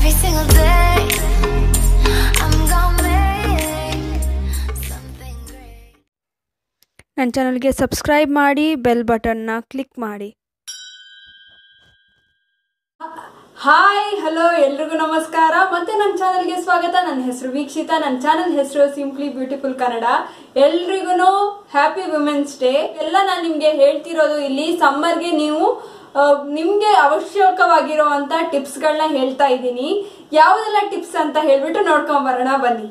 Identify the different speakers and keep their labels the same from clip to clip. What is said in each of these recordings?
Speaker 1: Every single day, I'm gonna make something great.
Speaker 2: ನನ್ನ ಚಾನಲ್ಗೆ subscribe ಮಾಡಿ ಬೆಲ್ ಬಟನ್ನ ಕ್ಲಿಕ್ ಮಾಡಿ
Speaker 3: ಹಾಯ್ ಹಲೋ ಎಲ್ರಿಗೂ ನಮಸ್ಕಾರ ಮತ್ತೆ ನನ್ನ ಚಾನಲ್ಗೆ ಸ್ವಾಗತ ನನ್ನ ಹೆಸರು ವೀಕ್ಷಿತಾ ನನ್ನ ಚಾನಲ್ ಹೆಸರು ಸಿಂಪ್ಲಿ ಬ್ಯೂಟಿಫುಲ್ ಕನ್ನಡ ಎಲ್ರಿಗೂ ಹ್ಯಾಪಿ ವುಮೆನ್ಸ್ ಡೇ ಎಲ್ಲ ನಾನು ನಿಮಗೆ ಹೇಳ್ತಿರೋದು ಇಲ್ಲಿ ಸಮ್ಮರ್ಗೆ ನೀವು ಆ, ನಿಮ್ಗೆ ಅವಶ್ಯಕವಾಗಿರುವಂತ ಟಿಪ್ಸ್ಗಳನ್ನ ಹೇಳ್ತಾ ಇದ್ದೀನಿ ಯಾವುದೆಲ್ಲ ಟಿಪ್ಸ್ ಅಂತ ಹೇಳ್ಬಿಟ್ಟು ನೋಡ್ಕೊಂಡ್ ಬರೋಣ ಬನ್ನಿ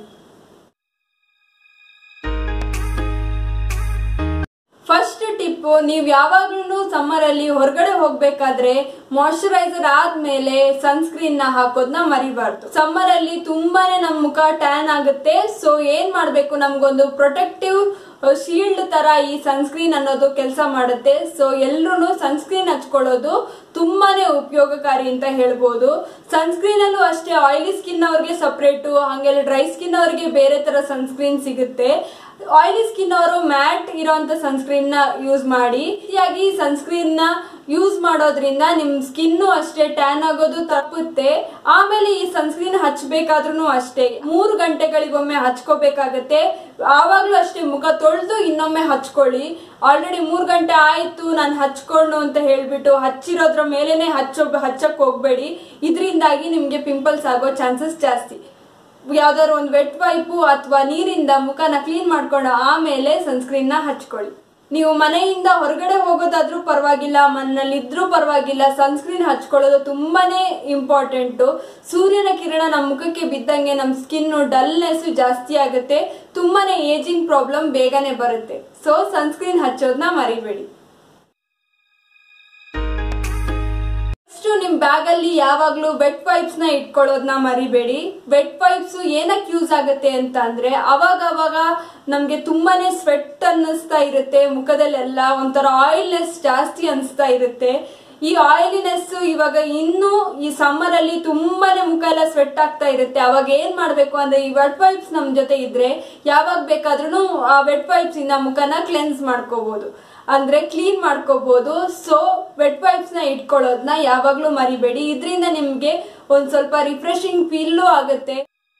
Speaker 3: ಫಸ್ಟ್ ಟಿಪ್ ನೀವು ಯಾವಾಗ್ಲೂ ಸಮ್ಮರ್ ಅಲ್ಲಿ ಹೊರಗಡೆ ಹೋಗ್ಬೇಕಾದ್ರೆ ಮಾಯಶ್ಚರೈಸರ್ ಆದ್ಮೇಲೆ ಸನ್ಸ್ಕ್ರೀನ್ ನ ಹಾಕೋದನ್ನ ಮರಿಬಾರ್ದು ಸಮ್ಮರ್ ಅಲ್ಲಿ ತುಂಬಾನೇ ನಮ್ ಮುಖ ಟ್ಯಾನ್ ಆಗುತ್ತೆ ಸೊ ಏನ್ ಮಾಡ್ಬೇಕು ನಮ್ಗೊಂದು ಪ್ರೊಟೆಕ್ಟಿವ್ ಶೀಲ್ಡ್ ತರ ಈ ಸನ್ಸ್ಕ್ರೀನ್ ಅನ್ನೋದು ಕೆಲಸ ಮಾಡುತ್ತೆ ಸೊ ಎಲ್ರು ಸನ್ಸ್ಕ್ರೀನ್ ಹಚ್ಕೊಳ್ಳೋದು ತುಂಬಾನೇ ಉಪಯೋಗಕಾರಿ ಅಂತ ಹೇಳ್ಬೋದು ಸನ್ಸ್ಕ್ರೀನ್ ಅಲ್ಲೂ ಅಷ್ಟೇ ಆಯಿಲಿ ಸ್ಕಿನ್ ಅವ್ರಿಗೆ ಸಪ್ರೇಟು ಹಂಗೆಲ್ಲ ಡ್ರೈ ಸ್ಕಿನ್ ಅವ್ರಿಗೆ ಬೇರೆ ತರ ಸನ್ಸ್ಕ್ರೀನ್ ಸಿಗುತ್ತೆ ಆಯಿಲಿ ಸ್ಕಿನ್ ಅವರು ಮ್ಯಾಟ್ ಇರೋಂತ ಸನ್ಸ್ಕ್ರೀನ್ ನ ಯೂಸ್ ಮಾಡಿ ರೀತಿಯಾಗಿ ಸನ್ಸ್ಕ್ರೀನ್ ನ ಯೂಸ್ ಮಾಡೋದ್ರಿಂದ ನಿಮ್ ಸ್ಕಿನ್ ಅಷ್ಟೇ ಟ್ಯಾನ್ ಆಗೋದು ತಪ್ಪುತ್ತೆ ಆಮೇಲೆ ಈ ಸನ್ಸ್ಕ್ರೀನ್ ಹಚ್ಬೇಕಾದ್ರೂ ಅಷ್ಟೇ ಮೂರು ಗಂಟೆಗಳಿಗೊಮ್ಮೆ ಹಚ್ಕೋಬೇಕಾಗತ್ತೆ ಆವಾಗ್ಲೂ ಅಷ್ಟೇ ಮುಖ ತೊಳೆದು ಇನ್ನೊಮ್ಮೆ ಹಚ್ಕೊಳ್ಳಿ ಆಲ್ರೆಡಿ ಮೂರ್ ಗಂಟೆ ಆಯ್ತು ನಾನು ಹಚ್ಕೊಂಡು ಅಂತ ಹೇಳ್ಬಿಟ್ಟು ಹಚ್ಚಿರೋದ್ರ ಮೇಲೇನೆ ಹಚ್ಚೋ ಹಚ್ಚಕ್ ಹೋಗ್ಬೇಡಿ ಇದರಿಂದಾಗಿ ನಿಮ್ಗೆ ಪಿಂಪಲ್ಸ್ ಆಗೋ ಚಾನ್ಸಸ್ ಜಾಸ್ತಿ ಯಾವ್ದಾದ್ರು ಒಂದು ವೆಟ್ ವೈಪು ಅಥವಾ ನೀರಿಂದ ಮುಖನ ಕ್ಲೀನ್ ಮಾಡ್ಕೊಂಡು ಆಮೇಲೆ ಸನ್ಸ್ಕ್ರೀನ್ ನ ಹಚ್ಕೊಳ್ಳಿ ನೀವು ಮನೆಯಿಂದ ಹೊರಗಡೆ ಹೋಗೋದಾದ್ರೂ ಪರವಾಗಿಲ್ಲ ಮನೇಲಿ ಇದ್ರೂ ಪರವಾಗಿಲ್ಲ ಸನ್ಸ್ಕ್ರೀನ್ ಹಚ್ಕೊಳ್ಳೋದು ತುಂಬಾನೇ ಇಂಪಾರ್ಟೆಂಟು ಸೂರ್ಯನ ಕಿರಣ ನಮ್ಮ ಮುಖಕ್ಕೆ ಬಿದ್ದಂಗೆ ನಮ್ಮ ಸ್ಕಿನ್ ಡಲ್ನೆಸ್ ಜಾಸ್ತಿ ಆಗುತ್ತೆ ತುಂಬಾನೇ ಏಜಿಂಗ್ ಪ್ರಾಬ್ಲಮ್ ಬೇಗನೆ ಬರುತ್ತೆ ಸೊ ಸನ್ಸ್ಕ್ರೀನ್ ಹಚ್ಚೋದನ್ನ ಮರಿಬೇಡಿ ನೆಕ್ಸ್ಟ್ ನಿಮ್ ಬ್ಯಾಗ್ ಅಲ್ಲಿ ಯಾವಾಗ್ಲೂ ವೆಟ್ ವೈಪ್ಸ್ ನ ಇಟ್ಕೊಳ್ಳೋದನ್ನ ಮರಿಬೇಡಿ ವೆಟ್ ವೈಪ್ಸ್ ಏನಕ್ಕೆ ಯೂಸ್ ಆಗುತ್ತೆ ಅಂತ ಅಂದ್ರೆ ಅವಾಗ ಅವಾಗ ನಮ್ಗೆ ತುಂಬಾನೇ ಸ್ವೆಟ್ ಅನ್ನಿಸ್ತಾ ಇರುತ್ತೆ ಮುಖದಲ್ಲೆಲ್ಲ ಒಂಥರ ಆಯಿಲ್ನೆಸ್ ಜಾಸ್ತಿ ಅನಿಸ್ತಾ ಇರುತ್ತೆ ಈ ಆಯಿಲಿನೆಸ್ ಇವಾಗ ಇನ್ನು ಈ ಸಮ್ಮರ್ ಅಲ್ಲಿ ತುಂಬಾನೇ ಮುಖ ಎಲ್ಲ ಸ್ವೆಟ್ ಆಗ್ತಾ ಇರುತ್ತೆ ಅವಾಗ ಏನ್ ಮಾಡ್ಬೇಕು ಅಂದ್ರೆ ಈ ವೆಟ್ ವೈಪ್ಸ್ ನಮ್ ಜೊತೆ ಇದ್ರೆ ಯಾವಾಗ ಬೇಕಾದ್ರೂ ಆ ವೆಟ್ ವೈಪ್ಸ್ ಇಂದ ಮುಖನ ಕ್ಲೆನ್ಸ್ ಮಾಡ್ಕೋಬಹುದು ಅಂದ್ರೆ ಕ್ಲೀನ್ ಮಾಡ್ಕೋಬಹುದು ಸೊ ವೆಟ್ ವೈಪ್ಸ್ ನ ಇಟ್ಕೊಳ್ಳೋದನ್ನ ಯಾವಾಗ್ಲೂ ಮರಿಬೇಡಿ ಇದರಿಂದ ನಿಮ್ಗೆ ಒಂದ್ ಸ್ವಲ್ಪ ರಿಫ್ರೆಶಿಂಗ್ ಫೀಲ್ ಆಗುತ್ತೆ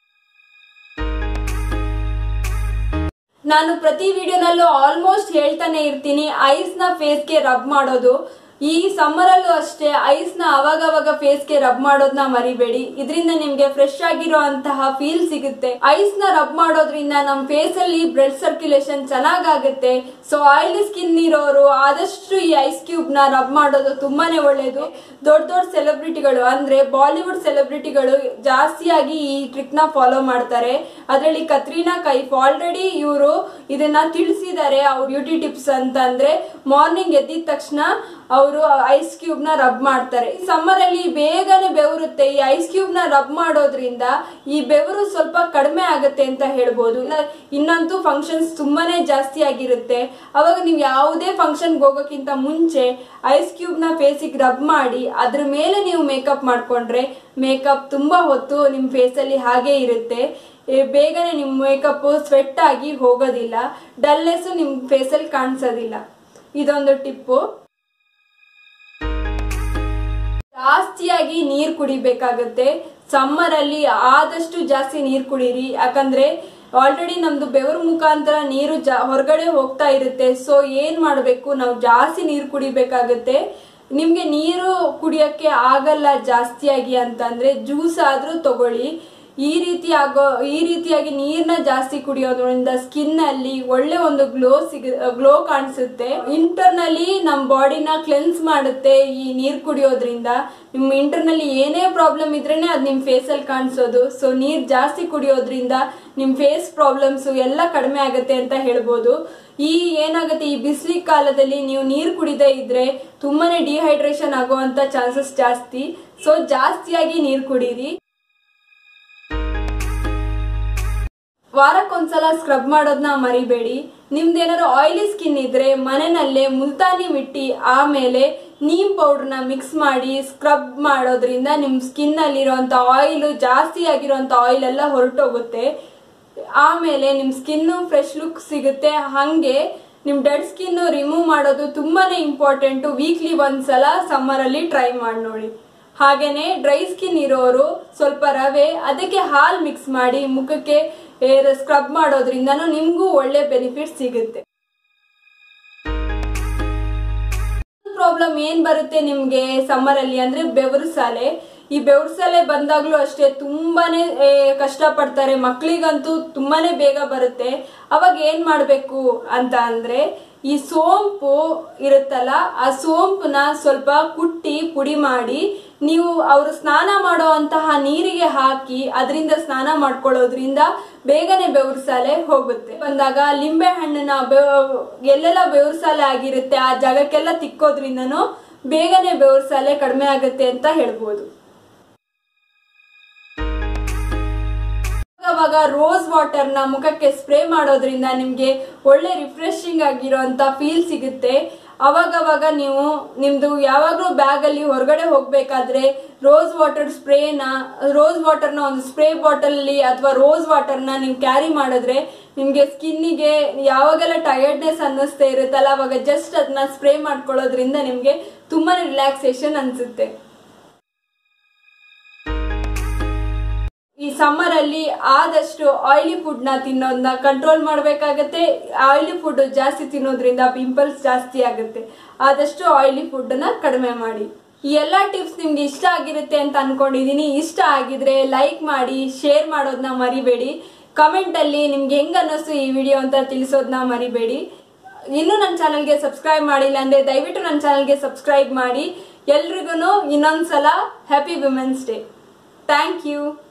Speaker 3: ನಾನು ಪ್ರತಿ ವಿಡಿಯೋನಲ್ಲೂ ಆಲ್ಮೋಸ್ಟ್ ಹೇಳ್ತಾನೆ ಇರ್ತೀನಿ ಐಸ್ ನ ಫೇಸ್ ಗೆ ರಬ್ ಮಾಡೋದು ಈ ಸಮ್ಮರ್ ಅಲ್ಲೂ ಅಷ್ಟೇ ಐಸ್ ನ ಅವಾಗ ಅವಾಗ ಫೇಸ್ ಗೆ ರಬ್ ಮಾಡೋದನ್ನ ಮರಿಬೇಡಿ ಇದರಿಂದ ನಿಮ್ಗೆ ಫ್ರೆಶ್ ಆಗಿರುವಂತಹ ಫೀಲ್ ಸಿಗುತ್ತೆ ಐಸ್ ನ ರಬ್ ಮಾಡೋದ್ರಿಂದ ನಮ್ ಫೇಸ್ ಅಲ್ಲಿ ಬ್ಲಡ್ ಸರ್ಕ್ಯುಲೇಷನ್ ಚೆನ್ನಾಗಾಗುತ್ತೆ ಸೊ ಆಯಿಲಿ ಸ್ಕಿನ್ ಇರೋರು ಆದಷ್ಟು ಈ ಐಸ್ ಕ್ಯೂಬ್ ನ ರಬ್ ಮಾಡೋದು ತುಂಬಾನೇ ಒಳ್ಳೇದು ದೊಡ್ಡ ದೊಡ್ಡ ಸೆಲೆಬ್ರಿಟಿಗಳು ಅಂದ್ರೆ ಬಾಲಿವುಡ್ ಸೆಲೆಬ್ರಿಟಿಗಳು ಜಾಸ್ತಿಯಾಗಿ ಈ ಟ್ರಿಕ್ ನ ಫಾಲೋ ಮಾಡ್ತಾರೆ ಅದರಲ್ಲಿ ಕತ್ರೀನಾ ಕೈಫ್ ಆಲ್ರೆಡಿ ಇವರು ಇದನ್ನ ತಿಳಿಸಿದ್ದಾರೆ ಅವ್ರ ಬ್ಯೂಟಿ ಟಿಪ್ಸ್ ಅಂತ ಅಂದ್ರೆ ಮಾರ್ನಿಂಗ್ ಎದ್ದಿದ ತಕ್ಷಣ ಅವರು ಐಸ್ ಕ್ಯೂಬ್ ನ ರಬ್ ಮಾಡ್ತಾರೆ ಈ ಸಮ್ಮರ್ ಅಲ್ಲಿ ಬೇಗನೆ ಬೆವರುತ್ತೆ ಈ ಐಸ್ ಕ್ಯೂಬ್ ನ ರಬ್ ಮಾಡೋದ್ರಿಂದ ಈ ಬೆವರು ಸ್ವಲ್ಪ ಕಡಿಮೆ ಆಗುತ್ತೆ ಅಂತ ಹೇಳ್ಬೋದು ಇನ್ನ- ಇನ್ನಂತೂ ಫಂಕ್ಷನ್ಸ್ ತುಂಬಾನೇ ಜಾಸ್ತಿ ಆಗಿರುತ್ತೆ ಅವಾಗ ನೀವು ಯಾವುದೇ ಫಂಕ್ಷನ್ ಹೋಗೋಕ್ಕಿಂತ ಮುಂಚೆ ಐಸ್ ಕ್ಯೂಬ್ ನ ಫೇಸಿಗೆ ರಬ್ ಮಾಡಿ ಅದ್ರ ಮೇಲೆ ನೀವು ಮೇಕಪ್ ಮಾಡ್ಕೊಂಡ್ರೆ ಮೇಕಪ್ ತುಂಬಾ ಹೊತ್ತು ನಿಮ್ ಫೇಸ್ ಅಲ್ಲಿ ಹಾಗೆ ಇರುತ್ತೆ ಏ, ಬೇಗನೆ ನಿಮ್ ಮೇಕಪ್ ಸ್ವೆಟ್ ಆಗಿ ಹೋಗೋದಿಲ್ಲ ಡಲ್ನೆಸ್ ನಿಮ್ ಫೇಸಲ್ಲಿ ಕಾಣಿಸೋದಿಲ್ಲ ಇದೊಂದು ಟಿಪ್ಪು ಜಾಸ್ತಿಯಾಗಿ ನೀರ್ ಕುಡಿಬೇಕಾಗತ್ತೆ ಸಮ್ಮರ್ ಅಲ್ಲಿ ಆದಷ್ಟು ಜಾಸ್ತಿ ನೀರ್ ಕುಡೀರಿ ಯಾಕಂದ್ರೆ ಆಲ್ರೆಡಿ ನಮ್ದು ಬೆವರು ಮುಖಾಂತರ ನೀರು ಜಾ ಹೊರಗಡೆ ಹೋಗ್ತಾ ಇರುತ್ತೆ ಸೊ ಏನ್ ಮಾಡ್ಬೇಕು ನಾವು ಜಾಸ್ತಿ ನೀರು ಕುಡಿಬೇಕಾಗತ್ತೆ ನಿಮ್ಗೆ ನೀರು ಕುಡಿಯಕ್ಕೆ ಆಗಲ್ಲ ಜಾಸ್ತಿಯಾಗಿ ಅಂತಂದ್ರೆ ಜ್ಯೂಸ್ ಆದ್ರೂ ತಗೊಳ್ಳಿ ಈ ರೀತಿ ಆಗೋ ಈ ರೀತಿಯಾಗಿ ನೀರ್ನ ಜಾಸ್ತಿ ಕುಡಿಯೋದ್ರಿಂದ ಸ್ಕಿನ್ ಅಲ್ಲಿ ಒಳ್ಳೆ ಒಂದು ಗ್ಲೋ ಸಿಗ ಗ್ಲೋ ಕಾಣಿಸುತ್ತೆ ಇಂಟರ್ನಲ್ಲಿ ನಮ್ಮ ಬಾಡಿನ ಕ್ಲೆನ್ಸ್ ಮಾಡುತ್ತೆ ಈ ನೀರ್ ಕುಡಿಯೋದ್ರಿಂದ ನಿಮ್ಮ ಇಂಟರ್ನಲ್ಲಿ ಏನೇ ಪ್ರಾಬ್ಲಮ್ ಇದ್ರೇನೆ ಅದು ನಿಮ್ಮ ಫೇಸಲ್ಲಿ ಕಾಣಿಸೋದು ಸೊ ನೀರ್ ಜಾಸ್ತಿ ಕುಡಿಯೋದ್ರಿಂದ ನಿಮ್ಮ ಫೇಸ್ ಪ್ರಾಬ್ಲಮ್ಸ್ ಎಲ್ಲ ಕಡಿಮೆ ಆಗುತ್ತೆ ಅಂತ ಹೇಳ್ಬೋದು ಈ ಏನಾಗುತ್ತೆ ಈ ಬಿಸಿಲಿ ಕಾಲದಲ್ಲಿ ನೀವು ನೀರು ಕುಡಿದೇ ಇದ್ರೆ ತುಂಬಾನೇ ಡಿಹೈಡ್ರೇಷನ್ ಆಗುವಂತ ಚಾನ್ಸಸ್ ಜಾಸ್ತಿ ಸೊ ಜಾಸ್ತಿಯಾಗಿ ನೀರು ಕುಡೀರಿ ವಾರಕ್ಕೊಂದ್ಸಲ ಸ್ಕ್ರಬ್ ಮಾಡೋದನ್ನ ಮರಿಬೇಡಿ ನಿಮ್ದೇನಾದ್ರು ಆಯಿಲಿ ಸ್ಕಿನ್ ಇದ್ರೆ ಮನೆಯಲ್ಲೇ ಮುಲ್ತಾನಿ ಮಿಟ್ಟಿ ಆಮೇಲೆ ನೀಮ್ ಪೌಡರ್ನ ಮಿಕ್ಸ್ ಮಾಡಿ ಸ್ಕ್ರಬ್ ಮಾಡೋದ್ರಿಂದ ನಿಮ್ ಸ್ಕಿನ್ ಅಲ್ಲಿರುವಂತ ಆಯಿಲ್ ಜಾಸ್ತಿ ಆಗಿರುವಂತ ಆಯಿಲ್ ಎಲ್ಲ ಹೊರಟೋಗುತ್ತೆ ಆಮೇಲೆ ನಿಮ್ ಸ್ಕಿನ್ ಫ್ರೆಶ್ ಲುಕ್ ಸಿಗುತ್ತೆ ಹಂಗೆ ನಿಮ್ ಡೆಡ್ ಸ್ಕಿನ್ ರಿಮೂವ್ ಮಾಡೋದು ತುಂಬಾನೇ ಇಂಪಾರ್ಟೆಂಟ್ ವೀಕ್ಲಿ ಒಂದ್ಸಲ ಸಮ್ಮರ್ ಅಲ್ಲಿ ಟ್ರೈ ಮಾಡಿ ನೋಡಿ ಹಾಗೇನೆ ಡ್ರೈ ಸ್ಕಿನ್ ಇರೋರು ಸ್ವಲ್ಪ ರವೆ ಅದಕ್ಕೆ ಹಾಲು ಮಿಕ್ಸ್ ಮಾಡಿ ಮುಖಕ್ಕೆ ಸ್ಕ್ರಬ್ ಮಾಡೋದ್ರಿಂದನೂ ನಿಮಗೂ ಒಳ್ಳೆ ಬೆನಿಫಿಟ್ ಸಿಗುತ್ತೆ ಪ್ರಾಬ್ಲಮ್ ಏನ್ ಬರುತ್ತೆ ನಿಮ್ಗೆ ಸಮ್ಮರ್ ಅಲ್ಲಿ ಅಂದ್ರೆ ಬೆವರು ಸಾಲೆ ಈ ಬೆವರು ಸಾಲೆ ಬಂದಾಗ್ಲೂ ಅಷ್ಟೇ ತುಂಬಾನೇ ಏ, ಕಷ್ಟ ಪಡ್ತಾರೆ ಮಕ್ಳಿಗಂತೂ ತುಂಬಾನೇ ಬೇಗ ಬರುತ್ತೆ ಅವಾಗ ಏನ್ ಮಾಡ್ಬೇಕು ಅಂತ ಅಂದ್ರೆ ಈ ಸೋಂಪು ಇರುತ್ತಲ್ಲ ಆ ಸೋಂಪನ್ನ ಸ್ವಲ್ಪ ಕುಟ್ಟಿ ಪುಡಿ ಮಾಡಿ ನೀವು ಅವರು ಸ್ನಾನ ಮಾಡೋ ಅಂತಹ ನೀರಿಗೆ ಹಾಕಿ ಅದರಿಂದ ಸ್ನಾನ ಮಾಡ್ಕೊಳ್ಳೋದ್ರಿಂದ ಬೇಗನೆ ಬೆವರು ಸಾಲೆ ಹೋಗುತ್ತೆ ಬಂದಾಗ ಲಿಂಬೆ ಹಣ್ಣನ್ನ ಬೆವ- ಎಲ್ಲೆಲ್ಲ ಬೆವರು ಸಾಲೆ ಆಗಿರುತ್ತೆ ಆ ಜಾಗಕ್ಕೆಲ್ಲ ತಿಕ್ಕೋದ್ರಿಂದನೂ ಬೇಗನೆ ಬೆವರು ಸಾಲೆ ಕಡಿಮೆ ಆಗುತ್ತೆ ಅಂತ ಹೇಳ್ಬೋದು ಅವಾಗ ರೋಸ್ ವಾಟರ್ ನ ಮುಖಕ್ಕೆ ಸ್ಪ್ರೇ ಮಾಡೋದ್ರಿಂದ ನಿಮ್ಗೆ ಒಳ್ಳೆ ರಿಫ್ರೆಶಿಂಗ್ ಆಗಿರೋಂತ ಫೀಲ್ ಸಿಗುತ್ತೆ ಅವಾಗವಾಗ ನೀವು ನಿಮ್ದು ಯಾವಾಗ್ಲೂ ಬ್ಯಾಗ್ ಅಲ್ಲಿ ಹೊರಗಡೆ ಹೋಗ್ಬೇಕಾದ್ರೆ ರೋಸ್ ವಾಟರ್ ಸ್ಪ್ರೇನ ರೋಸ್ ವಾಟರ್ನ ಒಂದು ಸ್ಪ್ರೇ ಬಾಟಲ್ ಅಲ್ಲಿ ಅಥವಾ ರೋಸ್ ವಾಟರ್ನ ನೀವು ಕ್ಯಾರಿ ಮಾಡಿದ್ರೆ ನಿಮ್ಗೆ ಸ್ಕಿನ್ನಿಗೆ ಯಾವಾಗೆಲ್ಲ ಟಯರ್ಡ್ನೆಸ್ ಅನ್ನಿಸ್ತಾ ಇರುತ್ತಲ್ಲ ಅವಾಗ ಜಸ್ಟ್ ಅದನ್ನ ಸ್ಪ್ರೇ ಮಾಡ್ಕೊಳ್ಳೋದ್ರಿಂದ ನಿಮ್ಗೆ ತುಂಬಾನೇ ರಿಲ್ಯಾಕ್ಸೇಷನ್ ಅನ್ಸುತ್ತೆ ಈ ಸಮ್ಮರ್ ಅಲ್ಲಿ ಆದಷ್ಟು ಆಯಿಲಿ ಫುಡ್ ನ ತಿನ್ನೋದನ್ನ ಕಂಟ್ರೋಲ್ ಮಾಡಬೇಕಾಗತ್ತೆ ಆಯಿಲಿ ಫುಡ್ ಜಾಸ್ತಿ ತಿನ್ನೋದ್ರಿಂದ ಪಿಂಪಲ್ಸ್ ಜಾಸ್ತಿ ಆಗುತ್ತೆ ಆದಷ್ಟು ಆಯಿಲಿ ಫುಡ್ ನ ಕಡಿಮೆ ಮಾಡಿ ಈ ಎಲ್ಲಾ ಟಿಪ್ಸ್ ನಿಮ್ಗೆ ಇಷ್ಟ ಆಗಿರುತ್ತೆ ಅಂತ ಅನ್ಕೊಂಡಿದೀನಿ ಇಷ್ಟ ಆಗಿದ್ರೆ ಲೈಕ್ ಮಾಡಿ ಶೇರ್ ಮಾಡೋದನ್ನ ಮರಿಬೇಡಿ ಕಮೆಂಟ್ ಅಲ್ಲಿ ನಿಮ್ಗೆ ಹೆಂಗ್ ಅನ್ನಿಸ್ತು ಈ ವಿಡಿಯೋ ಅಂತ ತಿಳಿಸೋದನ್ನ ಮರಿಬೇಡಿ ಇನ್ನೂ ನನ್ನ ಚಾನಲ್ಗೆ ಸಬ್ಸ್ಕ್ರೈಬ್ ಮಾಡಿಲ್ಲ ಅಂದ್ರೆ ದಯವಿಟ್ಟು ನನ್ನ ಚಾನಲ್ಗೆ ಸಬ್ಸ್ಕ್ರೈಬ್ ಮಾಡಿ ಎಲ್ರಿಗೂ ಇನ್ನೊಂದ್ಸಲ happy women's day thank you